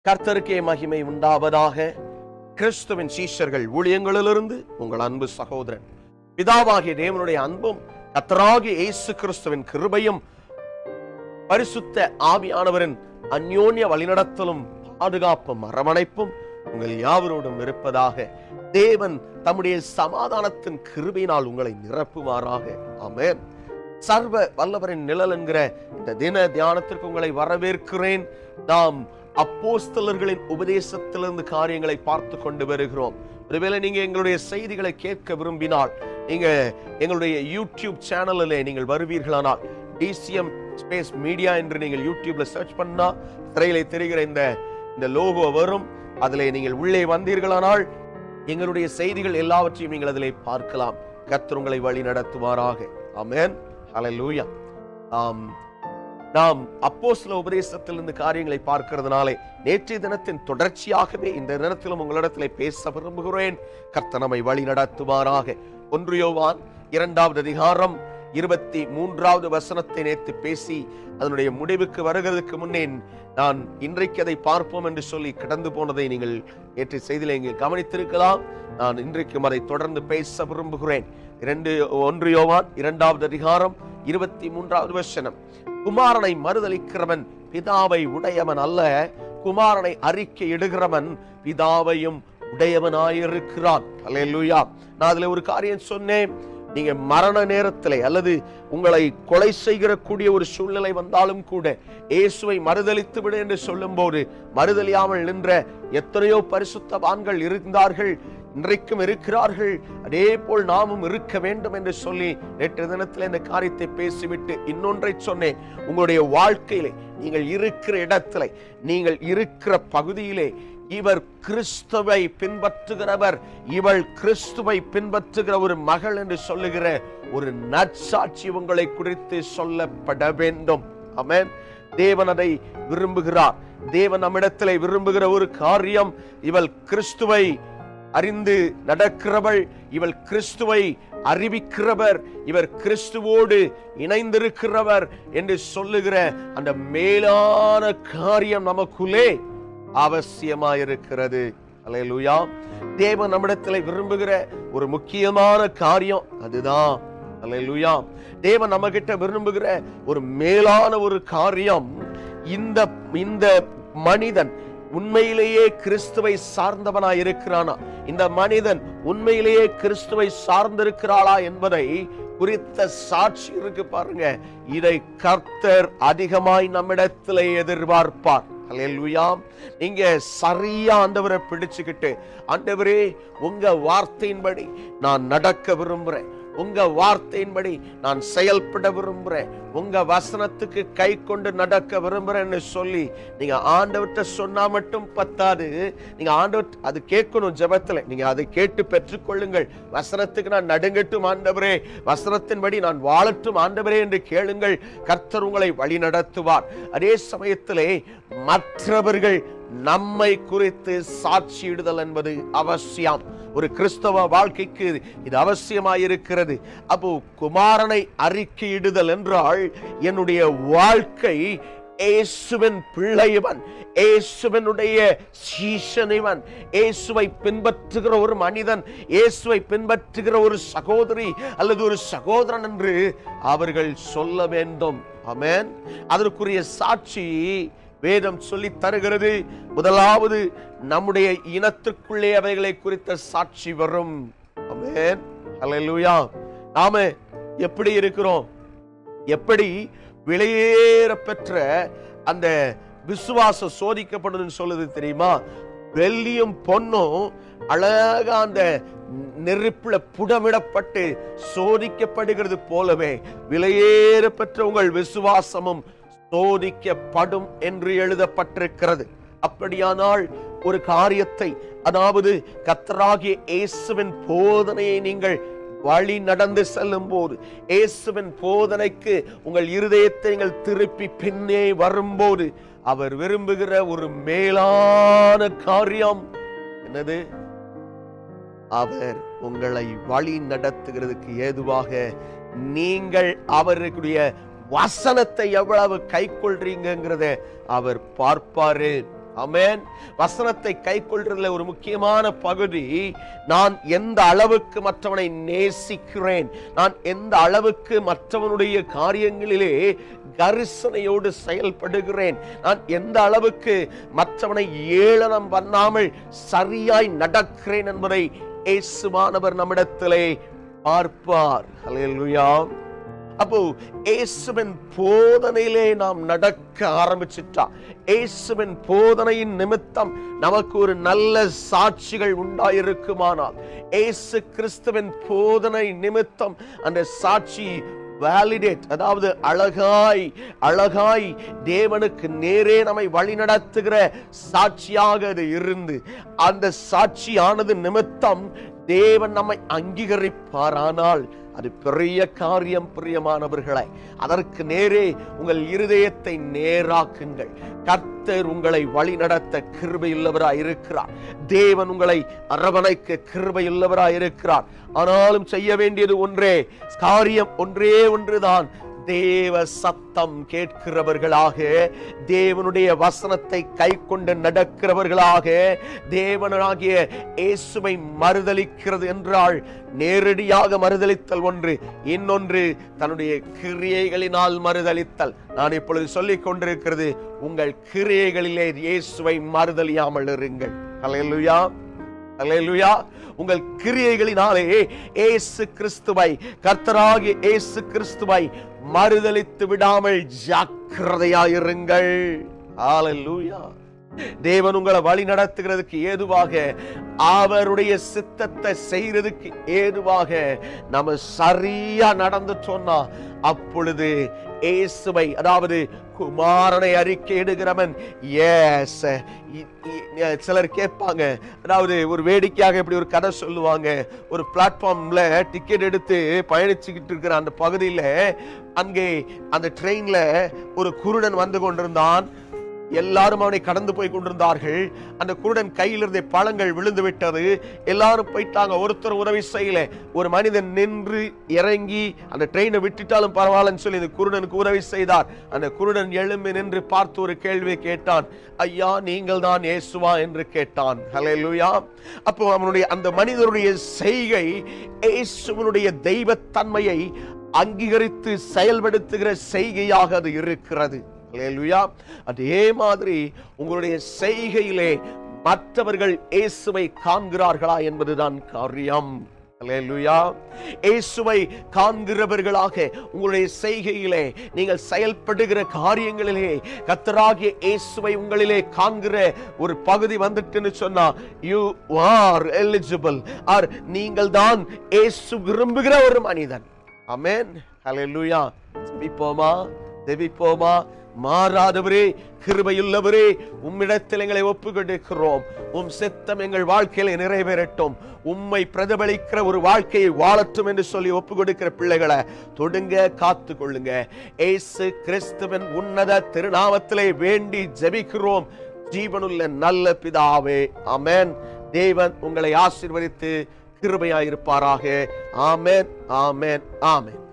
கர்த்தருக்கே மகிமை உண்டாவதாக கிறிஸ்துவின் சீஷர்கள் ஊழியங்களிலிருந்து உங்கள் அன்பு சகோதரன் பிதாவாகிய தேவனுடைய அன்பும் கர்த்தராகிய இயேசு கிறிஸ்துவின் கிருபையும் பரிசுத்த ஆவியானவரின் அந்யோன்ய வழிநடத்தலும் பாதுகாப்பும் அரவணைப்பும் உங்கள் யாவரோடும் இருப்பதாக தேவன் தம்முடைய சமாதானத்தின் கிருபையினால் உங்களை நிரப்புவாராக ஆமென் சர்வ வல்லவரின் நிழல் என்கிற இந்த தின தியானத்திற்கு உங்களை வரவேற்கிறேன் நாம் அப்போஸ்தலர்களின் உபதேசத்திலிருந்து காரியங்களை பார்த்து கொண்டு வருகிறோம் ஒருவேளை நீங்க எங்களுடைய செய்திகளை கேட்க விரும்பினால் நீங்க எங்களுடைய யூடியூப் சேனலில் நீங்கள் வருவீர்களானால் டிசிஎம் ஸ்பேஸ் மீடியா என்று நீங்கள் யூடியூப்ல சர்ச் பண்ணா திரையிலே தெரிகிற இந்த இந்த லோகோ வரும் அதிலே நீங்கள் உள்ளே வந்தீர்களானால் எங்களுடைய செய்திகள் எல்லாவற்றையும் நீங்கள் அதிலே பார்க்கலாம் கர்த்தர் உங்களை வழி நடத்துவாராக ஆமென் ஹalleluya ஆம் நாம் அப்போஸ்தல உபதேசத்திலிருந்து காரியங்களை பார்க்கிறதுனாலே நேற்றைய தினத்தின் தொடர்ச்சியாகவே இந்த தினத்திலும் உங்களிடத்திலே பேச விரும்புகிறேன் கர்த்தர் நம்மை வழி நடத்துவாராக ஒன்று யோவான் இரண்டாவது அதிகாரம் இருபத்தி மூன்றாவது வசனத்தை நேற்று பேசி அதனுடைய முடிவுக்கு வருகிறதுக்கு முன்னே நான் இன்றைக்கு அதை பார்ப்போம் என்று சொல்லி கடந்து போனதை நீங்கள் நேற்று செய்தியில் இங்கே கவனித்திருக்கலாம் நான் இன்றைக்கும் அதை தொடர்ந்து பேச விரும்புகிறேன் இரண்டு ஒன்று யோவான் இரண்டாவது அதிகாரம் இருபத்தி மூன்றாவது வசனம் குமாரனை மறுதலிக்கிறவன் பிதாவை உடையவன் அல்ல குமாரனை அறிக்கை இடுகிறவன் பிதாவையும் உடையவனாயிருக்கிறான் அல்லேலூயா நான் அதுல ஒரு காரியம் சொன்னேன் நீங்க மரண நேரத்திலே அல்லது உங்களை கொலை செய்கிற கூடிய ஒரு சூழ்நிலை வந்தாலும் கூட இயேசுவை மறுதலித்து விடு என்று சொல்லும்போது மறுதலியாமல் நின்ற எத்தனையோ பரிசுத்தவான்கள் இருந்தார்கள் இன்றைக்கும் இருக்கிறார்கள் அதே போல் நாமும் இருக்க வேண்டும் என்று சொல்லி நேற்று தினத்தில் இந்த காரியத்தை பேசிவிட்டு இன்னொன்றை சொன்னேன் உங்களுடைய வாழ்க்கையிலே நீங்கள் இருக்கிற இடத்திலே நீங்கள் இருக்கிற பகுதியிலே இவர் கிறிஸ்துவை பின்பற்றுகிறவர் இவள் கிறிஸ்துவை பின்பற்றுகிற ஒரு மகள் என்று சொல்லுகிற ஒரு நற்சாட்சி உங்களை குறித்து சொல்லப்பட வேண்டும் ஆமென் தேவன் அதை விரும்புகிறார் தேவன் நம்மிடத்திலே விரும்புகிற ஒரு காரியம் இவள் கிறிஸ்துவை அறிந்து நடக்கிறவள் இவள் கிறிஸ்துவை அறிவிக்கிறவர் இவர் கிறிஸ்துவோடு இணைந்திருக்கிறவர் என்று சொல்லுகிற அந்த மேலான காரியம் நமக்குள்ளே அவசியமாயிருக்கிறது அல்லேலூயா தேவன் நம்மிடத்தில் விரும்புகிற ஒரு முக்கியமான காரியம் அதுதான் அல்லேலூயா தேவன் நம்ம கிட்ட விரும்புகிற ஒரு மேலான ஒரு காரியம் இந்த இந்த மனிதன் உண்மையிலேயே கிறிஸ்துவை சார்ந்தவனா இருக்கிறானா இந்த மனிதன் உண்மையிலேயே கிறிஸ்துவை சார்ந்திருக்கிறாளா என்பதை குறித்த சாட்சி இருக்கு பாருங்க இதை கர்த்தர் அதிகமாய் நம்மிடத்திலே எதிர்பார்ப்பார் அல்லேலூயா நீங்க சரியா ஆண்டவரை பிடிச்சுக்கிட்டு ஆண்டவரே உங்க வார்த்தையின்படி நான் நடக்க விரும்புறேன் உங்க வார்த்தையின்படி நான் செயல்பட விரும்புறேன் உங்க வசனத்துக்கு கை கொண்டு நடக்க விரும்புறேன்னு சொல்லி நீங்க ஆண்டவர்கிட்ட சொன்னா மட்டும் பத்தாது நீங்க ஆண்டவர் அது கேட்கணும் ஜெபத்துல நீங்க அதை கேட்டு பெற்றுக்கொள்ளுங்கள் வசனத்துக்கு நான் நடுங்கட்டும் ஆண்டவரே வசனத்தின்படி நான் வாழட்டும் ஆண்டவரே என்று கேளுங்கள் கர்த்தர் உங்களை வழி நடத்துவார் அதே சமயத்திலே மற்றவர்கள் நம்மை குறித்து சாட்சியிடுதல் என்பது அவசியம் ஒரு கிறிஸ்தவ வாழ்க்கைக்கு இது அவசியமாயிருக்கிறது அப்போ குமாரனை அறிக்கையிடுதல் என்றால் என்னுடைய வாழ்க்கை இயேசுவின் பிள்ளையவன் இயேசுவனுடைய சீஷனிவன் இயேசுவை பின்பற்றுகிற ஒரு மனிதன் இயேசுவை பின்பற்றுகிற ஒரு சகோதரி அல்லது ஒரு சகோதரன் என்று அவர்கள் சொல்ல வேண்டும் ஆமென் அதற்குரிய சாட்சி வேதம் சொல்லி தருகிறது முதலாவது நம்முடைய இனத்திற்குள்ளே அவைகளை குறித்த சாட்சி வரும் ஆமென் அல்லேலூயா நாம எப்படி இருக்கிறோம் எப்படி வெளியேற பெற்ற அந்த விசுவாசம் சோதிக்கப்படுதுன்னு சொல்லுது தெரியுமா வெள்ளியும் பொன்னும் அழகா அந்த நெருப்புல புடமிடப்பட்டு சோதிக்கப்படுகிறது போலவே விலையேற பெற்ற உங்கள் விசுவாசமும் சோதிக்கப்படும் என்று எழுதப்பட்டிருக்கிறது அப்படியானால் ஒரு காரியத்தை அதாவது கத்தராகிய இயேசுவின் போதனையை நீங்கள் வழி நடந்து செல்லும் போது இயேசுவின் போதனைக்கு உங்கள் இருதயத்தை நீங்கள் திருப்பி பின்னே வரும்போது அவர் விரும்புகிற ஒரு மேலான காரியம் என்னது அவர் உங்களை வழி நடத்துகிறதுக்கு ஏதுவாக நீங்கள் அவருடைய வசனத்தை எவ்வளவு கை கொள்றீங்கிறத அவர் பார்ப்பாரு ஆமென் வசனத்தை கை கொள்றதுல ஒரு முக்கியமான பகுதி நான் எந்த அளவுக்கு மற்றவனை நேசிக்கிறேன் நான் எந்த அளவுக்கு மற்றவனுடைய காரியங்களிலே கரிசனையோடு செயல்படுகிறேன் நான் எந்த அளவுக்கு மற்றவனை ஏளனம் பண்ணாமல் சரியாய் நடக்கிறேன் என்பதை இயேசுவானவர் நம்மிடத்திலே பார்ப்பார் ஹalleluya அப்போ இயேசுவின் போதனையிலே நாம் நடக்க ஆரம்பிச்சிட்டா இயேசுவின் போதனையின் நிமித்தம் நமக்கு ஒரு நல்ல சாட்சிகள் உண்டாயிருக்குமானால் இயேசு கிறிஸ்துவின் போதனை நிமித்தம் அந்த சாட்சி வேலிடேட் அதாவது அழகாய் அழகாய் தேவனுக்கு நேரே நம்மை வழிநடத்துகிற சாட்சியாக அது இருந்து அந்த சாட்சியானது நிமித்தம் தேவன் நம்மை அங்கீகரிப்பாரானால் அது பெரிய காரியம் பிரியமானவர்களே அதற்கு நேரே உங்கள் இருதயத்தை நேராக்குங்கள் கர்த்தர் உங்களை வழிநடத்த கிருபையுள்ளவராய் இருக்கிறார் தேவன் உங்களை அரவணைக்க கிருபையுள்ளவராய் இருக்கிறார் ஆனாலும் செய்ய வேண்டியது ஒன்றே காரியம் ஒன்றே ஒன்றுதான் தேவ சத்தம் கேட்கிறவர்களாக தேவனுடைய வசனத்தை கை கொண்டு நடக்கிறவர்களாக தேவனாகிய இயேசுவை மறுதலிக்கிறது என்றால் நேரடியாக மறுதலித்தல் ஒன்று இன்னொன்று தன்னுடைய கிரியைகளினால் மறுதலித்தல் நான் இப்பொழுது சொல்லிக் கொண்டிருக்கிறது உங்கள் கிரியைகளிலே இயேசுவை மறுதலியாமல் இருங்கள் அல்லேலூயா அல்லேலூயா உங்கள் கிரியைகளினாலே இயேசு கிறிஸ்துவை கர்த்தராகிய இயேசு கிறிஸ்துவை மறுதலித்து விடாமல் ஜாக்கிரதையாயிருங்கள் ஹalleluya தேவன் உங்களை வழி நடத்துகிறதுக்கு ஏதுவாக அவருடைய சித்தத்தை செய்யறதுக்கு ஏதுவாக நம்ம சரியா நடந்துட்டோம்னா அப்பொழுது இயேசுவை அதாவது குமாரனை அறிக்கையிடுகிறவன் எஸ் சிலர் கேட்பாங்க அதாவது ஒரு வேடிக்கையாக இப்படி ஒரு கதை சொல்லுவாங்க ஒரு பிளாட்ஃபார்ம்ல டிக்கெட் எடுத்து பயணிச்சுக்கிட்டு இருக்கிற அந்த பகுதியில அங்கே அந்த ட்ரெயின்ல ஒரு குருடன் வந்து கொண்டிருந்தான் எல்லாரும் அவனை கடந்து போய் கொண்டிருந்தார்கள் அந்த குருடன் கையில் இருந்த பழங்கள் விழுந்து விட்டது எல்லாரும் போயிட்டாங்க ஒருத்தர் உதவி செய்யல ஒரு மனிதன் நின்று இறங்கி அந்த ட்ரெயினை விட்டுட்டாலும் பரவாயில்லன்னு சொல்லி இந்த குருடனுக்கு உதவி செய்தார் அந்த குருடன் எழும்பி நின்று பார்த்து ஒரு கேள்வியை கேட்டான் ஐயா நீங்கள் தான் இயேசுவா என்று கேட்டான் ஹalleluya அப்போ அவனுடைய அந்த மனிதனுடைய செய்கை இயேசுவனுடைய தெய்வத்தன்மையை அங்கீகரித்து செயல்படுத்துகிற செய்கையாக அது இருக்கிறது அல்லேலூயா அதே மாதிரி உங்களுடைய செய்கையிலே மற்றவர்கள் இயேசுவை காண்கிறார்களா என்பதுதான் காரியம் அல்லேலூயா இயேசுவை காண்கிறவர்களாக உங்களுடைய செய்கையிலே நீங்கள் செயல்படுகிற காரியங்களிலே கத்தராகிய இயேசுவை உங்களிலே காண்கிற ஒரு பகுதி வந்துட்டுன்னு சொன்னா யூ ஆர் எலிஜிபிள் ஆர் நீங்கள் தான் இயேசு விரும்புகிற ஒரு மனிதன் அமேன் ஹalleluya ஜெபிப்போமா ஜெபிப்போமா மாறாதவரே கிருபையுள்ளவரே உம்மிடத்தில் எங்களை ஒப்புக்கொண்டிருக்கிறோம் உம் சித்தம் எங்கள் வாழ்க்கையில நிறைவேறட்டும் உம்மை பிரதிபலிக்கிற ஒரு வாழ்க்கையை வாழட்டும் என்று சொல்லி ஒப்பு கொடுக்கிற பிள்ளைகளை தொடுங்க காத்து கொள்ளுங்க ஏசு கிறிஸ்துவின் உன்னத திருநாமத்திலே வேண்டி ஜெபிக்கிறோம் ஜீவனுள்ள நல்ல பிதாவே ஆமென் தேவன் உங்களை ஆசீர்வதித்து கிருபையாயிருப்பாராக ஆமென் ஆமென் ஆமென்